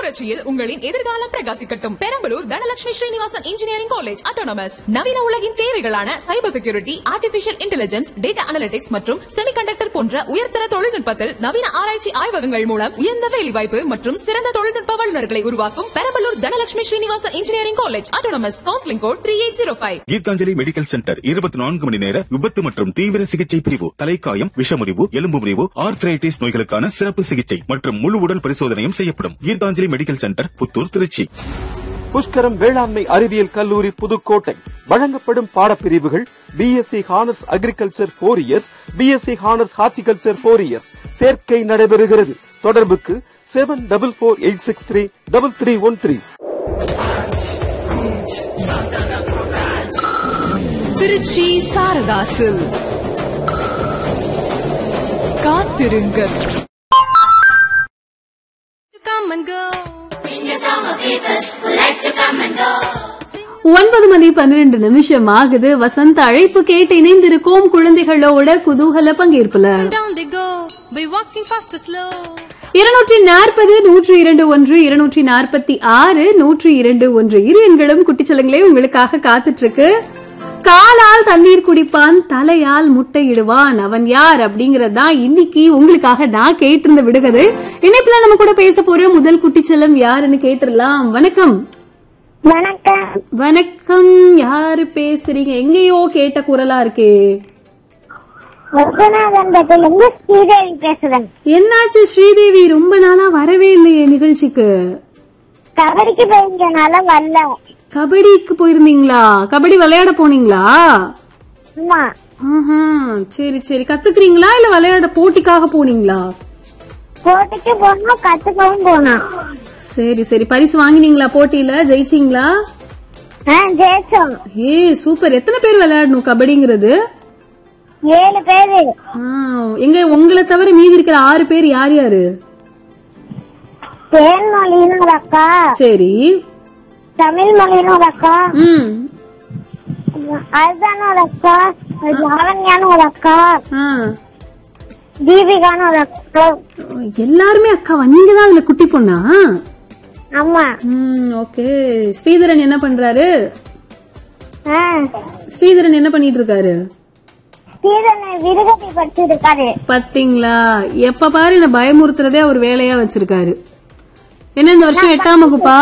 புரட்சியில் உங்களின் எதிர்காலம் பிரகாசிக்கட்டும் Perambalur Dhanalakshmi Srinivasan engineering college autonomous நவீன உலகின் தேவைகளான cyber security artificial intelligence data analytics மற்றும் செமிகண்டக்டர் போன்ற உயர்தர தொழில்நுட்பத்தில் நவீன ஆராய்ச்சி ஆய்வகங்கள் மூலம் உயர்ந்த வேலைவாய்ப்பு மற்றும் சிறந்த தொழில்நுட்ப வல்லுநர்களை உருவாக்கும் Perambalur Dhanalakshmi Srinivasan engineering college autonomous counselling code three eight zero five Geethanjali medical centre இருபத்தி நான்கு மணி நேர விபத்து மற்றும் தீவிர சிகிச்சை பிரிவு தலைக்காயம் விஷமுறிவு எலும்பு முறிவு ஆர்த்ரைட்டிஸ் நோய்களுக்கான சிறப்பு சிகிச்சை மற்றும் முழு உடல் பரிசோதனையும் செய்யப்படும் கீதாஞ்சலி மெடிக்கல் சென்டர் புத்தூர் திருச்சி புஷ்கரம் வேளாண்மை அறிவியல் கல்லூரி புதுக்கோட்டை வழங்கப்படும் பாடப்பிரிவுகள் BSc honours agriculture four years BSc honours horticulture four years சேர்க்கை நடைபெறுகிறது தொடர்புக்கு seven double four eight six three double three one three Trichy Sarathas காத்திருங்கள் come and go. ஒன்பது மணி பன்னிரண்டு நிமிஷம் ஆகுது வசந்த அழைப்பு கேட்டு இணைந்திருக்கோம் குழந்தைகளோட குதூகல பங்கேற்புல Down they go, be walking fast or slow. இருநூற்றி நாற்பது நூற்றி இரண்டு ஒன்று இருநூற்றி நாற்பத்தி ஆறு நூற்றி இரண்டு ஒன்று இரு எண்களும் குட்டிச்சலங்களே உங்களுக்காக காத்துட்டு இருக்கு காலால் தண்ணீர் குடிப்பான் தலையால் முட்டையிடுவான் அவன் யார் அப்படிங்கறது தான் இன்னைக்கு உங்களுக்காக நான் கேட்டிருந்த விடுகது இணைப்புல நம்ம கூட பேச போற முதல் குட்டிச்சலம் யாருன்னு கேட்டுடலாம் வணக்கம் வணக்கம் வணக்கம் யாரு பேசுறீங்க எங்கேயோ கேட்ட குரலா இருக்கே ரகுநாதன்பட்டிலிருந்து ஸ்ரீதேவி பேசுறேன் என்னாச்சு ஸ்ரீதேவி ரொம்ப நாளா வரவே இல்லையே நிகழ்ச்சிக்கு கபடிக்கு போயிருந்தனால வரல கபடிக்கு போயிருந்தீங்களா கபடி விளையாட போனீங்களா அம்மா ஆஹா, சரி சரி கத்துக்கிறீங்களா இல்ல விளையாட போட்டிக்காக போனீங்களா போட்டிக்கு போனோம் கத்துக்கவும் போனோம் சரி சரி பரிசு வாங்கினீங்களா போட்டியில ஜெயிச்சீங்களா ஆ ஜெயிச்சோம் ஏ சூப்பர் எத்தனை பேர் விளையாடணும் கபடிங்கிறது ஏழு பேரு ஆ, எங்க உங்களை தவிர மீதி இருக்கிற ஆறு பேர் யார் யாரு தேன்மொழின்னு ஒரு அக்கா சரி தமிழ் மொழின்னு ஒரு அக்கா ம் அர்தான்னு ஒரு அக்கா லாவண்யான்னு ஒரு அக்கா ஆ. தீபிகான்னு ஒரு அக்கா எல்லாருமே அக்காவா நீங்க தான் அதுல குட்டி பொண்ணா ஆமா ம் ஓகே ஸ்ரீதரன் என்ன பண்றாரு ஆ ஸ்ரீதரன் என்ன பண்ணிட்டு இருக்காரு சீதனை விருகத்தை படிச்சிருக்காரு பாத்தீங்களா எப்ப பாரு என்ன பயமுறுத்துறதே அவர் வேலையா வச்சிருக்காரு என்ன இந்த வருஷம் எட்டாம் வகுப்பா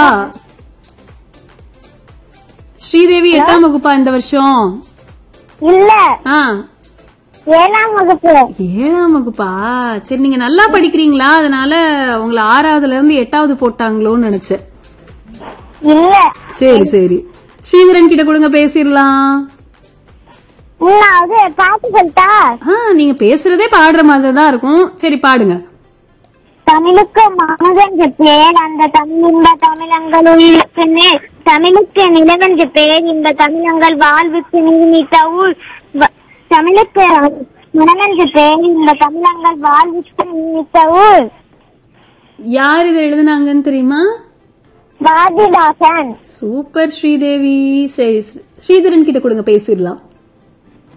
ஸ்ரீதேவி எட்டாம் வகுப்பா இந்த வருஷம் இல்ல ஆ ஏழாம் வகுப்பு ஏழாம் வகுப்பா சரி நீங்க நல்லா படிக்கிறீங்களா அதனால உங்களை ஆறாவதுல இருந்து எட்டாவது போட்டாங்களோன்னு நினைச்சேன் இல்ல சரி சரி ஸ்ரீதரன் கிட்ட கொடுங்க பேசிடலாம் மூணாவது பாட்டு சொல்லிட்டா ஆ நீங்க பேசுறதே பாடுற மாதிரி தான் இருக்கும் சரி பாடுங்க தமிழுக்கு மகதென்று பேர் அந்த தமிழ் இன்ப தமிழங்கள் உயிருக்கு நேர் தமிழுக்கு நிலவென்று பேர் இந்த தமிழங்கள் வாழ்வுக்கு நீத்த ஊர் வ- தமிழுக்கு மனமென்று பேர் இந்த தமிழங்கள் வாழ்வுக்கு நீத்த ஊர் யார் இதை எழுதுனாங்கன்னு தெரியுமா பாரதிதாசன் சூப்பர் ஸ்ரீதேவி சரி ஸ்ரீதரன் கிட்ட கொடுங்க பேசிடலாம்